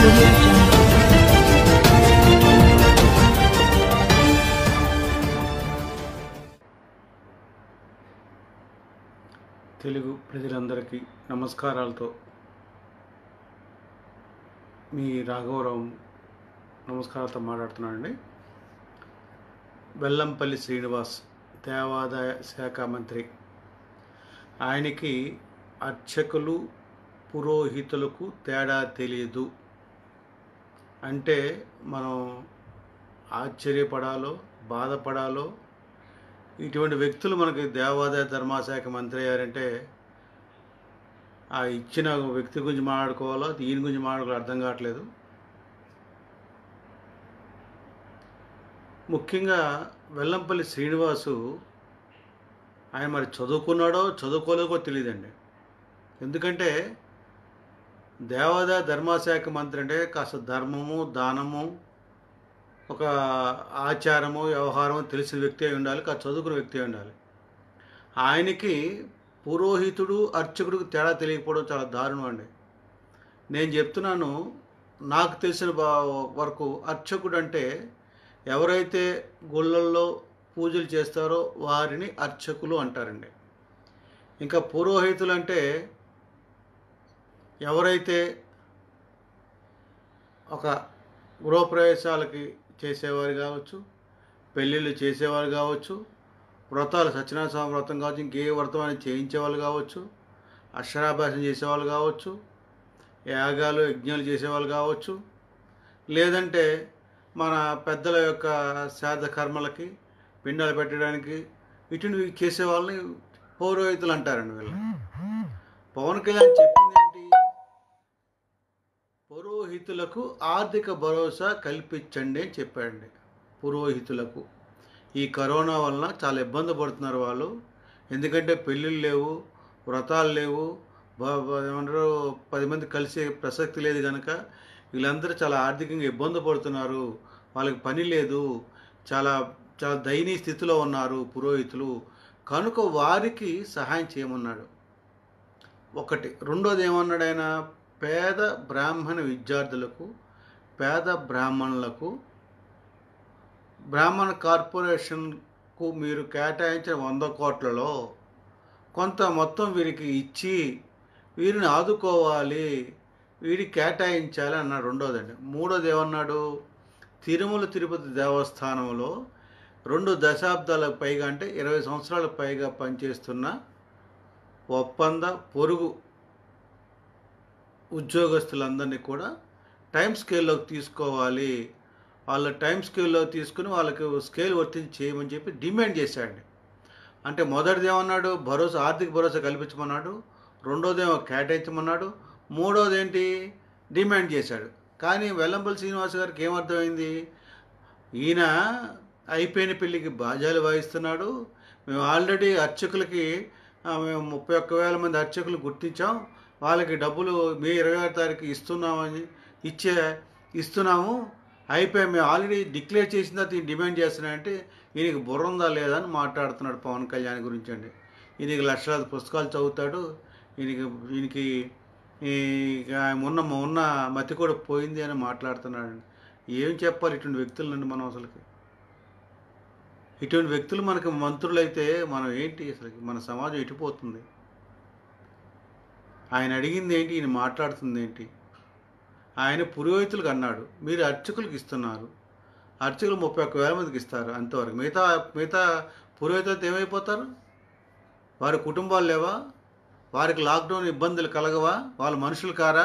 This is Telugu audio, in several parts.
audio jungle. తెలుగు ప్రజలందరికీ నమస్కారాలతో మీ రాఘవరావు నమస్కారాలతో మాట్లాడుతున్నానండి వెల్లంపల్లి శ్రీనివాస్ దేవాదాయ శాఖ మంత్రి ఆయనకి అర్చకులు పురోహితులకు తేడా తెలియదు అంటే మనం ఆశ్చర్యపడాలో బాధపడాలో ఇటువంటి వ్యక్తులు మనకి దేవాదాయ ధర్మాశాఖ మంత్రి అయ్యారంటే ఆ ఇచ్చిన వ్యక్తి గురించి మాట్లాడుకోవాలో దీని గురించి మాట్లాడుకోవాలో అర్థం కావట్లేదు ముఖ్యంగా వెల్లంపల్లి శ్రీనివాసు ఆయన మరి చదువుకున్నాడో చదువుకోలేదో తెలియదండి ఎందుకంటే దేవాదాయ ధర్మాశాఖ మంత్రి అంటే కాస్త ధర్మము దానము ఒక ఆచారము వ్యవహారము తెలిసిన వ్యక్తి అయి ఉండాలి కాస్త చదువుకున్న వ్యక్తి అయి ఉండాలి ఆయనకి పురోహితుడు అర్చకుడికి తేడా తెలియకపోవడం చాలా దారుణం అండి నేను చెప్తున్నాను నాకు తెలిసిన బా- వరకు అర్చకుడు అంటే ఎవరైతే గుళ్ళల్లో పూజలు చేస్తారో వారిని అర్చకులు అంటారండి ఇంకా పురోహితులు అంటే ఎవరైతే ఒక గృహప్రవేశాలకి చేసేవారు కావచ్చు పెళ్ళిళ్ళు చేసేవారు కావచ్చు వ్రతాలు సత్యనారాయణ స్వామి వ్రతం కావచ్చు ఇంకే వ్రతం అని చేయించేవాళ్ళు కావచ్చు అక్షరాభ్యాసం చేసేవాళ్ళు కావచ్చు యాగాలు యజ్ఞాలు చేసేవాళ్ళు కావచ్చు లేదంటే మన పెద్దల యొక్క శ్రాద్ధ కర్మలకి పిండాలు పెట్టడానికి ఇటువంటివి చేసే వాళ్ళని పౌరోహితులు అంటారండి వీళ్ళు పవన్ కళ్యాణ్ చెప్పింది ఏంటి పురోహితులకు ఆర్థిక భరోసా కల్పించండి అని చెప్పాడండి పురోహితులకు ఈ కరోనా వలన చాలా ఇబ్బంది పడుతున్నారు వాళ్ళు ఎందుకంటే పెళ్ళిళ్ళు లేవు వ్రతాలు లేవు బ- బ- ఏమంటారు పది మంది కలిసే ప్రసక్తి లేదు కనుక వీళ్ళందరూ చాలా ఆర్థికంగా ఇబ్బంది పడుతున్నారు వాళ్ళకి పని లేదు చాలా చాలా దయనీయ స్థితిలో ఉన్నారు పురోహితులు కనుక వారికి సహాయం చేయమన్నాడు ఒకటి రెండోది ఏమన్నాడు ఆయన పేద బ్రాహ్మణ విద్యార్థులకు పేద బ్రాహ్మణులకు బ్రాహ్మణ కార్పొరేషన్కు మీరు కేటాయించిన వంద కోట్లలో కొంత మొత్తం వీరికి ఇచ్చి వీరిని ఆదుకోవాలి వీరికి కేటాయించాలి అన్నాడు రెండోదండి మూడోది ఏమన్నాడు తిరుమల తిరుపతి దేవస్థానంలో రెండు దశాబ్దాలకు పైగా అంటే ఇరవై సంవత్సరాలకు పైగా పనిచేస్తున్న ఒప్పంద పొరుగు ఉద్యోగస్తులందరినీ కూడా టైం స్కేల్లోకి తీసుకోవాలి వాళ్ళ టైం స్కేల్లో తీసుకుని వాళ్ళకి స్కేల్ వర్తించి చేయమని చెప్పి డిమాండ్ చేశాడండి అంటే మొదటిది ఏమన్నాడు భరోసా ఆర్థిక భరోసా కల్పించమన్నాడు రెండోదేమో కేటాయించమన్నాడు మూడోది ఏంటి డిమాండ్ చేశాడు కానీ వెల్లంపల్లి శ్రీనివాస్ గారికి ఏమర్థమైంది ఈయన అయిపోయిన పెళ్ళికి బాజాలు వాయిస్తున్నాడు మేము ఆల్రెడీ అర్చకులకి ఆ, మేము ముప్పై ఒక్క వేల మంది అర్చకులు గుర్తించాం వాళ్ళకి డబ్బులు మే ఇరవై ఆరు తారీఖు ఇస్తున్నామని ఇచ్చే ఇస్తున్నాము అయిపోయి మేము ఆల్రెడీ డిక్లేర్ చేసిన తర్వాత ఈయన డిమాండ్ చేస్తున్నాయంటే ఈయనకి బుర్ర ఉందా లేదా అని మాట్లాడుతున్నాడు పవన్ కళ్యాణ్ గురించి అండి ఈయనకి లక్షలాది పుస్తకాలు చదువుతాడు ఈయనకి ఈయనకి ఈ ఆయన ఉన్న ఉన్న మతి కూడా పోయింది అని మాట్లాడుతున్నాడు ఏం చెప్పాలి ఇటువంటి వ్యక్తుల నుండి మనం అసలుకి ఇటువంటి వ్యక్తులు మనకి మంత్రులైతే మనం ఏంటి అసలు మన సమాజం ఎటుపోతుంది ఆయన అడిగింది ఏంటి ఈయన మాట్లాడుతుంది ఏంటి ఆయన పురోహితులకు అన్నాడు మీరు అర్చకులకు ఇస్తున్నారు అర్చకులు ముప్పై ఒక్క వేల మందికి ఇస్తారు అంతవరకు మిగతా మిగతా పురోహితులతో ఏమైపోతారు వారి కుటుంబాలు లేవా వారికి లాక్డౌన్ ఇబ్బందులు కలగవా వాళ్ళ మనుషులు కారా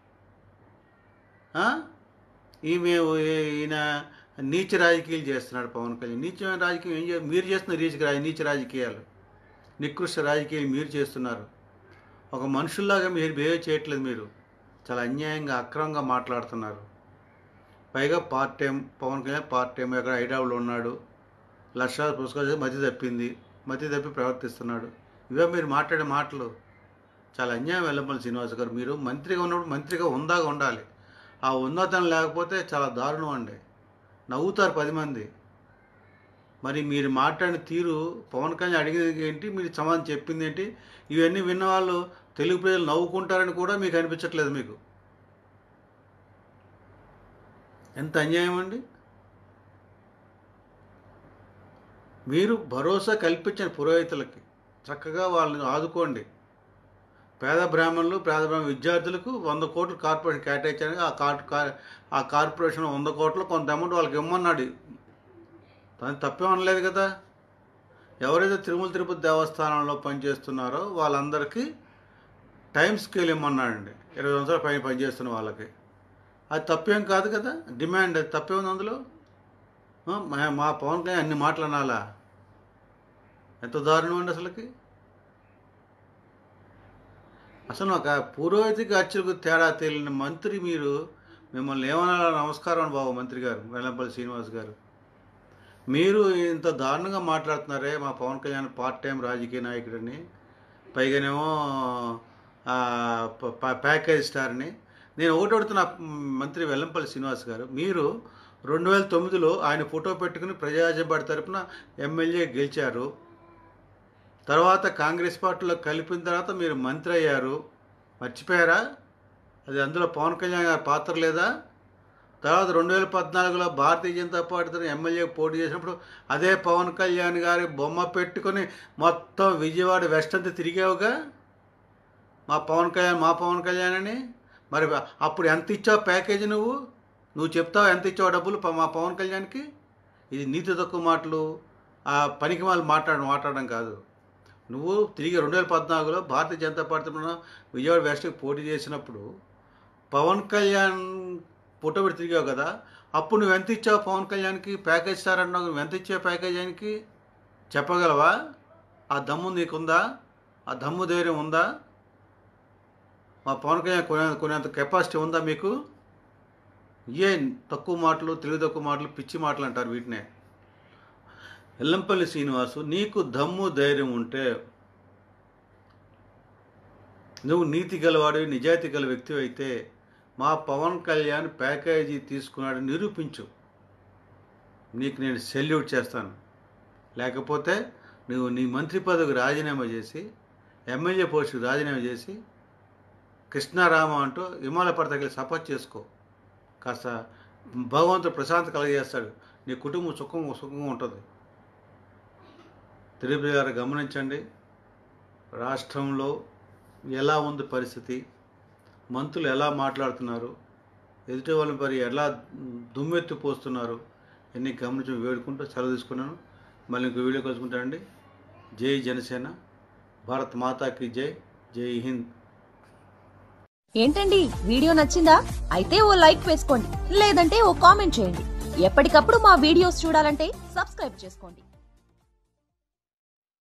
ఆ? ఈమె ఈయన నీచ రాజకీయాలు చేస్తున్నాడు పవన్ కళ్యాణ్ నీచమైన రాజకీయం ఏం చే మీరు చేస్తున్న నీచ రాజ నీచ రాజకీయాలు నికృష్ట రాజకీయాలు మీరు చేస్తున్నారు ఒక మనుషుల్లాగా మీరు బిహేవ్ చేయట్లేదు మీరు చాలా అన్యాయంగా అక్రమంగా మాట్లాడుతున్నారు పైగా part time Pawan Kalyan part time ఎక్కడ హైదరాబాద్లో ఉన్నాడు లక్షలాది పుస్తకాలు చదివి మతి తప్పింది మతి తప్పి ప్రవర్తిస్తున్నాడు ఇవే మీరు మాట్లాడే మాటలు చాలా అన్యాయం వెల్లపల్లి శ్రీనివాస్ గారు మీరు మంత్రిగా ఉన్నప్పుడు మంత్రిగా ఉందాగా ఉండాలి ఆ ఉన్నతనం లేకపోతే చాలా దారుణం అండి నవ్వుతారు పది మంది మరి మీరు మాట్లాడిన తీరు పవన్ కళ్యాణ్ అడిగేది ఏంటి మీరు సమాధానం చెప్పింది ఏంటి ఇవన్నీ విన్న వాళ్ళు తెలుగు ప్రజలు నవ్వుకుంటారని కూడా మీకు అనిపించట్లేదు మీకు ఎంత అన్యాయం అండి మీరు భరోసా కల్పించిన పురోహితులకి చక్కగా వాళ్ళని ఆదుకోండి పేద బ్రాహ్మణులు పేద బ్రాహ్మణ విద్యార్థులకు వంద కోట్లు కార్పొరేషన్ కేటాయించారు ఆ కార్ కా- ఆ కార్పొరేషన్ వంద కోట్లు కొంత అమౌంట్ వాళ్ళకి ఇమ్మన్నాడు దాని తప్పేం అనలేదు కదా ఎవరైతే తిరుమల తిరుపతి దేవస్థానంలో పనిచేస్తున్నారో వాళ్ళందరికీ టైం స్కేల్ ఇమ్మన్నాడండి ఇరవై సంవత్సరాల పైన పనిచేస్తున్న వాళ్ళకి అది తప్పేం కాదు కదా డిమాండ్ అది తప్పే ఉంది అందులో ఆ, మా మా పవన్ కళ్యాణ్ అన్ని మాటలు అనాలా ఎంత దారుణం అండి అసలుకి అసలు ఒక పురోహితికి అర్చకు తేడా తెలియని మంత్రి మీరు మిమ్మల్ని ఏమన్నా నమస్కారం బాబు మంత్రి గారు వెల్లంపల్లి శ్రీనివాస్ గారు మీరు ఇంత దారుణంగా మాట్లాడుతున్నారే మా పవన్ కళ్యాణ్ పార్ట్ టైం రాజకీయ నాయకుడని పైగానేమో ఆ, ప- ప- ప్యాకేజ్ స్టార్ని నేను ఒకటి అడుగుతున్న మంత్రి వెల్లంపల్లి శ్రీనివాస్ గారు మీరు రెండు వేల తొమ్మిదిలో ఆయన ఫోటో పెట్టుకుని ప్రజాజపాటి తరపున ఎమ్మెల్యే గెలిచారు తర్వాత కాంగ్రెస్ పార్టీలో కలిపిన తర్వాత మీరు మంత్రి అయ్యారు మర్చిపోయారా అది అందులో పవన్ కళ్యాణ్ గారి పాత్ర లేదా తర్వాత రెండు వేల పద్నాలుగులో భారతీయ జనతా పార్టీ తరఫున ఎమ్మెల్యే పోటీ చేసినప్పుడు అదే పవన్ కళ్యాణ్ గారి బొమ్మ పెట్టుకొని మొత్తం విజయవాడ వెస్ట్ అంతా తిరిగావుగా మా పవన్ కళ్యాణ్ మా పవన్ కళ్యాణ్ అని మరి అప్పుడు ఎంత ఇచ్చావు ప్యాకేజీ నువ్వు నువ్వు చెప్తావు ఎంత ఇచ్చావు డబ్బులు ప- మా పవన్ కళ్యాణ్కి ఇది నీతి తక్కువ మాటలు ఆ పనికి వాళ్ళు మాట్లాడ మాట్లాడడం కాదు నువ్వు తిరిగి రెండు వేల పద్నాలుగులో భారతీయ జనతా పార్టీ తరపున విజయవాడ వెస్ట్కి పోటీ చేసినప్పుడు పవన్ కళ్యాణ్ ఫోటో పెట్టి తిరిగావు కదా అప్పుడు నువ్వు ఎంత ఇచ్చావు పవన్ కళ్యాణ్కి ప్యాకేజ్ స్టార్ అంటున్నావు నువ్వు ఎంత ఇచ్చావు ప్యాకేజ్ ఆయనకి చెప్పగలవా ఆ దమ్ము నీకుందా ఆ దమ్ము ధైర్యం ఉందా మా పవన్ కళ్యాణ్ కొనే కొనేంత కెపాసిటీ ఉందా మీకు ఏ తక్కువ మాటలు తెలివి తక్కువ మాటలు పిచ్చి మాటలు అంటారు వీటినే ఎల్లంపల్లి శ్రీనివాసు నీకు దమ్ము ధైర్యం ఉంటే నువ్వు నీతి గలవాడివి నిజాయితీ గల వ్యక్తి అయితే మా పవన్ కళ్యాణ్ ప్యాకేజీ తీసుకున్నాడు నిరూపించు నీకు నేను సెల్యూట్ చేస్తాను లేకపోతే నువ్వు నీ మంత్రి పదవికి రాజీనామా చేసి ఎమ్మెల్యే పోస్టుకి రాజీనామా చేసి కృష్ణారామ అంటూ హిమాలయ పర్వతకి సపోర్ట్ చేసుకో కాస్త భగవంతుడు ప్రశాంత కలగజేస్తాడు నీ కుటుంబం సుఖం సుఖంగా ఉంటుంది తిరుపతి గారు గమనించండి రాష్ట్రంలో ఎలా ఉంది పరిస్థితి మంత్రులు ఎలా మాట్లాడుతున్నారు ఎదుటి వాళ్ళని మరి ఎలా దుమ్మెత్తి పోస్తున్నారు ఎన్ని గమనించి వేడుకుంటూ సెలవు తీసుకున్నాను మళ్ళీ ఇంకో వీడియో కలుసుకుంటానండి జై జనసేన భారత్ మాతాకి జై జై హింద్ ఏంటండి వీడియో నచ్చిందా అయితే ఓ లైక్ వేసుకోండి లేదంటే ఓ కామెంట్ చేయండి ఎప్పటికప్పుడు మా వీడియోస్ చూడాలంటే సబ్స్క్రైబ్ చేసుకోండి